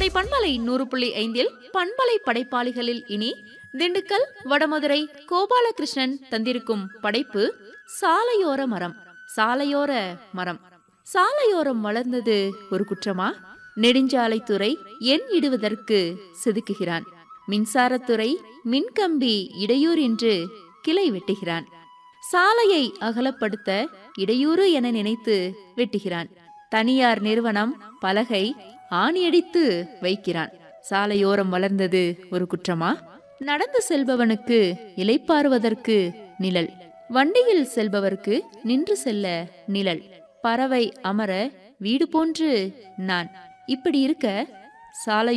கோடை பண்பலை நூறு புள்ளி ஐந்தில் பண்பலை படைப்பாளிகளில் இனி திண்டுக்கல் வடமதுரை கோபாலகிருஷ்ணன் தந்திருக்கும் படைப்பு சாலையோர மரம் சாலையோர மரம் சாலையோரம் வளர்ந்தது ஒரு குற்றமா நெடுஞ்சாலைத்துறை எண் இடுவதற்கு செதுக்குகிறான் மின்சாரத்துறை மின்கம்பி இடையூறு என்று கிளை வெட்டுகிறான் சாலையை அகலப்படுத்த இடையூறு என நினைத்து வெட்டுகிறான் தனியார் நிறுவனம் பலகை ஆணியடித்து வைக்கிறான் சாலையோரம் வளர்ந்தது ஒரு குற்றமா நடந்து செல்பவனுக்கு இலைப்பாறுவதற்கு நிழல் வண்டியில் செல்பவருக்கு நின்று செல்ல நிழல் பறவை அமர வீடு போன்று நான் இப்படி இருக்க சாலை